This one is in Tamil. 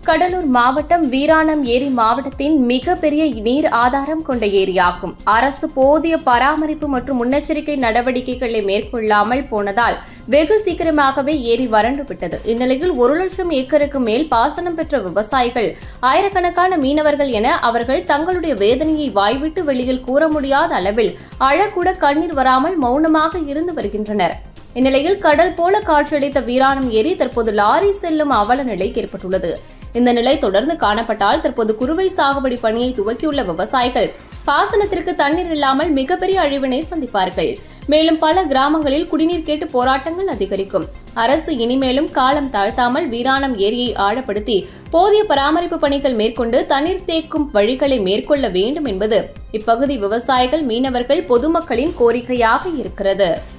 கடலூர் மாவட்டம் வீராணம் ஏரி மாவட்டத்தின் மிகப்பெரிய நீர் ஆதாரம் கொண்ட ஏரியாகும் அரசு போதிய பராமரிப்பு மற்றும் முன்னெச்சரிக்கை நடவடிக்கைகளை மேற்கொள்ளாமல் போனதால் வெகு சீக்கிரமாகவே ஏரி வறண்டு விட்டது இந்நிலையில் ஒரு லட்சம் ஏக்கருக்கு மேல் பாசனம் பெற்ற விவசாயிகள் ஆயிரக்கணக்கான மீனவர்கள் என அவர்கள் தங்களுடைய வேதனையை வாய்விட்டு வெளியில் கூற முடியாத அளவில் அழக்கூட கண்ணீர் வராமல் மௌனமாக இருந்து வருகின்றனர் இந்நிலையில் கடல் போல காட்சியளித்த வீராணம் ஏரி தற்போது லாரி செல்லும் அவல நிலைக்கு ஏற்பட்டுள்ளது இந்த நிலை தொடர்ந்து காணப்பட்டால் தற்போது குறுவை சாகுபடி பணியை துவக்கியுள்ள விவசாயிகள் பாசனத்திற்கு தண்ணீர் இல்லாமல் மிகப்பெரிய அழிவினை சந்திப்பார்கள் மேலும் பல கிராமங்களில் குடிநீர் கேட்டு போராட்டங்கள் அதிகரிக்கும் அரசு இனிமேலும் காலம் தாழ்த்தாமல் வீராணம் ஏரியை ஆழப்படுத்தி போதிய பராமரிப்பு பணிகள் மேற்கொண்டு தண்ணீர் தேக்கும் வழிகளை மேற்கொள்ள வேண்டும் என்பது இப்பகுதி விவசாயிகள் மீனவர்கள் பொதுமக்களின் கோரிக்கையாக இருக்கிறது